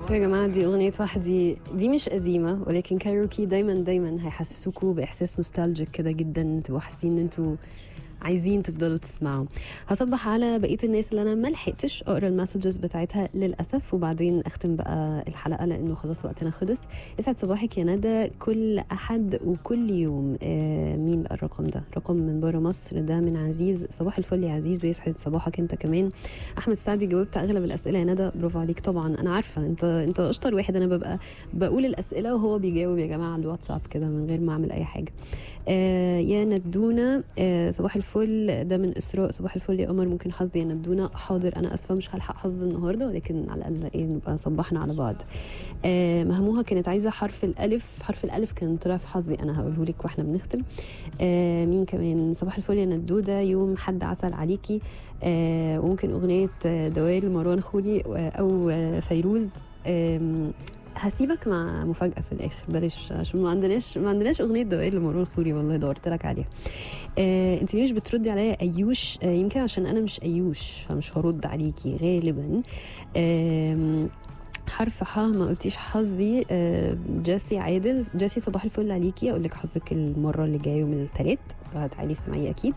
يا جماعة دي أغنية وحدي دي مش قديمة ولكن كايروكي دايما دايما هيحسسوكوا بإحساس نوستالجيك كده جدا تبقوا حاسين إن انتوا عايزين تفضلوا تسمعوا هصبح على بقيه الناس اللي انا ما لحقتش اقرا المسجز بتاعتها للاسف وبعدين اختم بقى الحلقه لانه خلاص وقتنا خلص يسعد صباحك يا ندى كل احد وكل يوم آه مين بقى الرقم ده رقم من بره مصر ده من عزيز صباح الفل يا عزيز ويسعد صباحك انت كمان احمد سعدي جاوبت اغلب الاسئله يا ندى برافو عليك طبعا انا عارفه انت انت اشطر واحد انا ببقى بقول الاسئله وهو بيجاوب يا جماعه على الواتساب كده من غير ما اعمل اي حاجه آه يا ندونا آه صباح الفل ده من اسراء صباح الفل يا قمر ممكن حظي يا ندونا حاضر انا اسفه مش هلحق حظ النهارده ولكن على الاقل ايه نبقى صبحنا على بعض آه مهموها كانت عايزه حرف الالف حرف الالف كان طلع في حظي انا هقوله لك واحنا بنختم آه مين كمان صباح الفل يا ندوده يوم حد عسل عليكي آه وممكن اغنيه دوال مروان خولي او فيروز آه هسيبك مع مفاجأة في الآخر بلاش عشان ما عندناش ما عندناش أغنية دوائر لمروان خوري والله دورت لك عليها. آه أنت ليه مش بتردي عليا أيوش؟ آه يمكن عشان أنا مش أيوش فمش هرد عليكي غالبا. آه حرف ح ما قلتيش حظي آه جاسي عادل جاسي صباح الفل عليكي اقول لك حظك المره اللي جايه يوم الثلاث فهتعالي اسمعي اكيد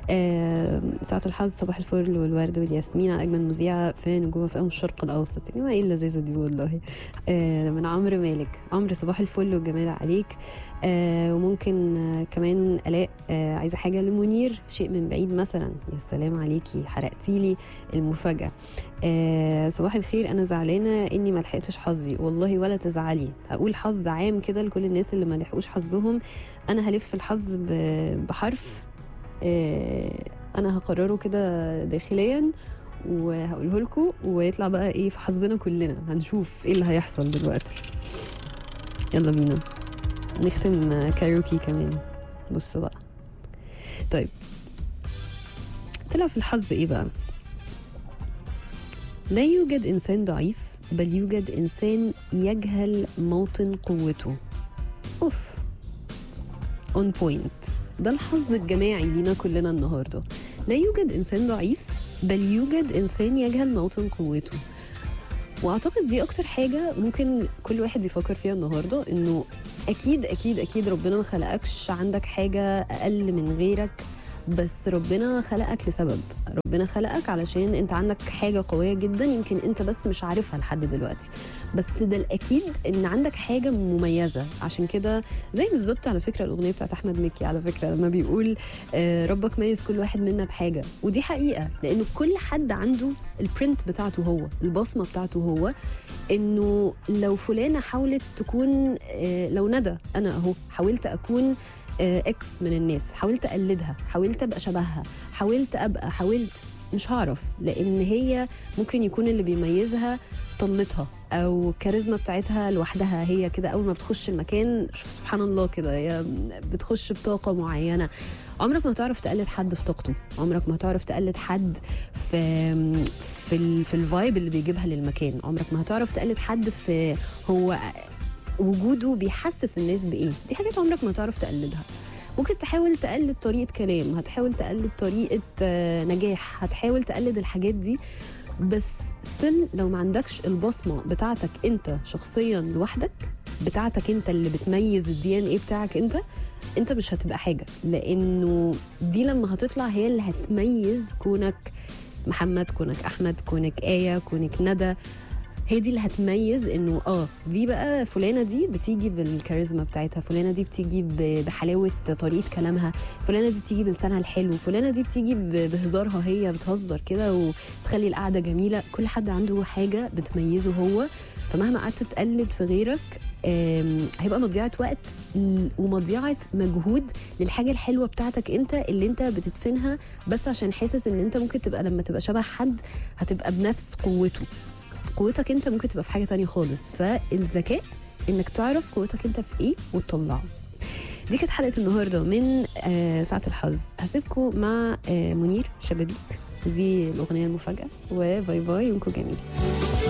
آه ساعة الحظ صباح الفل والورد والياسمين على اجمل مذيعه في نجوم في الشرق الاوسط يا جماعه ايه اللذيذه دي والله آه من عمرو مالك عمرو صباح الفل والجمال عليك آه وممكن آه كمان الاء آه عايزه حاجه لمنير شيء من بعيد مثلا يا سلام عليكي حرقتي لي المفاجاه آه صباح الخير انا زعلانه اني ما لحقتش حظي والله ولا تزعلي هقول حظ عام كده لكل الناس اللي ما لحقوش حظهم انا هلف الحظ بحرف آه انا هقرره كده داخليا وهقوله لكم ويطلع بقى ايه في حظنا كلنا هنشوف ايه اللي هيحصل دلوقتي يلا بينا نختم كايروكي كمان بصوا بقى طيب طلع في الحظ ايه بقى لا يوجد انسان ضعيف بل يوجد انسان يجهل موطن قوته اوف اون بوينت ده الحظ الجماعي لينا كلنا النهارده لا يوجد انسان ضعيف بل يوجد انسان يجهل موطن قوته واعتقد دي اكتر حاجه ممكن كل واحد يفكر فيها النهارده انه اكيد اكيد اكيد ربنا ما خلقكش عندك حاجه اقل من غيرك بس ربنا خلقك لسبب ربنا خلقك علشان انت عندك حاجه قويه جدا يمكن انت بس مش عارفها لحد دلوقتي بس ده الاكيد ان عندك حاجه مميزه عشان كده زي بالظبط على فكره الاغنيه بتاعت احمد مكي على فكره لما بيقول آه ربك ميز كل واحد منا بحاجه ودي حقيقه لانه كل حد عنده البرنت بتاعته هو البصمه بتاعته هو انه لو فلانه حاولت تكون آه لو ندى انا اهو حاولت اكون اكس من الناس حاولت اقلدها حاولت ابقى شبهها حاولت ابقى حاولت مش هعرف لان هي ممكن يكون اللي بيميزها طلتها او الكاريزما بتاعتها لوحدها هي كده اول ما بتخش المكان شوف سبحان الله كده هي بتخش بطاقه معينه عمرك ما هتعرف تقلد حد في طاقته عمرك ما هتعرف تقلد حد في في ال في الفايب اللي بيجيبها للمكان عمرك ما هتعرف تقلد حد في هو وجوده بيحسس الناس بايه دي حاجات عمرك ما هتعرف تقلدها ممكن تحاول تقلد طريقه كلام هتحاول تقلد طريقه نجاح هتحاول تقلد الحاجات دي بس ستيل لو ما عندكش البصمه بتاعتك انت شخصيا لوحدك بتاعتك انت اللي بتميز الدي ان ايه بتاعك انت انت مش هتبقى حاجه لانه دي لما هتطلع هي اللي هتميز كونك محمد كونك احمد كونك ايه كونك ندى هي دي اللي هتميز انه اه دي بقى فلانه دي بتيجي بالكاريزما بتاعتها فلانه دي بتيجي بحلاوه طريقه كلامها فلانه دي بتيجي بلسانها الحلو فلانه دي بتيجي بهزارها هي بتهزر كده وتخلي القعده جميله كل حد عنده حاجه بتميزه هو فمهما قعدت تقلد في غيرك هيبقى مضيعه وقت ومضيعه مجهود للحاجه الحلوه بتاعتك انت اللي انت بتدفنها بس عشان حاسس ان انت ممكن تبقى لما تبقى شبه حد هتبقى بنفس قوته قوتك انت ممكن تبقى في حاجه تانية خالص فالذكاء انك تعرف قوتك انت في ايه وتطلعه دي كانت حلقه النهارده من آه ساعه الحظ هسيبكم مع آه منير شبابيك دي الاغنيه المفاجاه وباي باي يومكم جميل